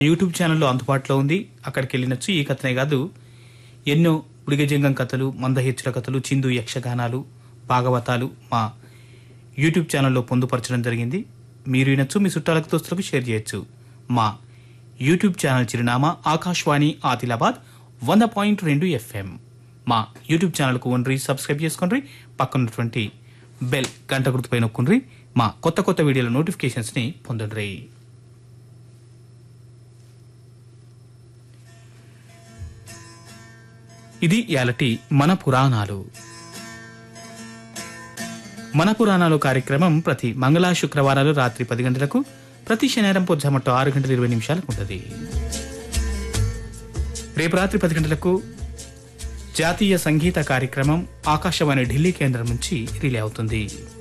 YouTube ఛానల్లో అందుబాటులో ఉంది అక్కడికి వెళ్ళినచ్చు ఈ కథనే కాదు ఎన్నో ఉడిగజంగం కథలు మందహెచ్చుల కథలు చిందు యక్షగానాలు భాగవతాలు మా యూట్యూబ్ ఛానల్లో పొందుపరచడం జరిగింది మీరు వినొచ్చు మీ చుట్టాలకు దోస్తులకు షేర్ చేయొచ్చు మా యూట్యూబ్ ఛానల్ చిరునామా ఆకాశవాణి ఆదిలాబాద్ వంద పాయింట్ రెండు ఎఫ్ఎం మా యూట్యూబ్ ఛానల్కు వండ్రి సబ్స్క్రైబ్ చేసుకోండి పక్కనటువంటి బెల్ గంట గుర్తుపై నొక్కుండ్రి మా కొత్త కొత్త వీడియోల నోటిఫికేషన్స్ని పొందండి ఇది యాలటి మన పురాణాలు మన పురాణాలు కార్యక్రమం ప్రతి మంగళ శుక్రవారాలు రాత్రి పది గంటలకు ప్రతి శనివారం పొద్దుమట్టు ఆరు గంటల ఇరవై నిమిషాలకు ఉంటుంది రేపు రాత్రి పది గంటలకు జాతీయ సంగీత కార్యక్రమం ఆకాశవాణి ఢిల్లీ కేంద్రం నుంచి రిలే అవుతుంది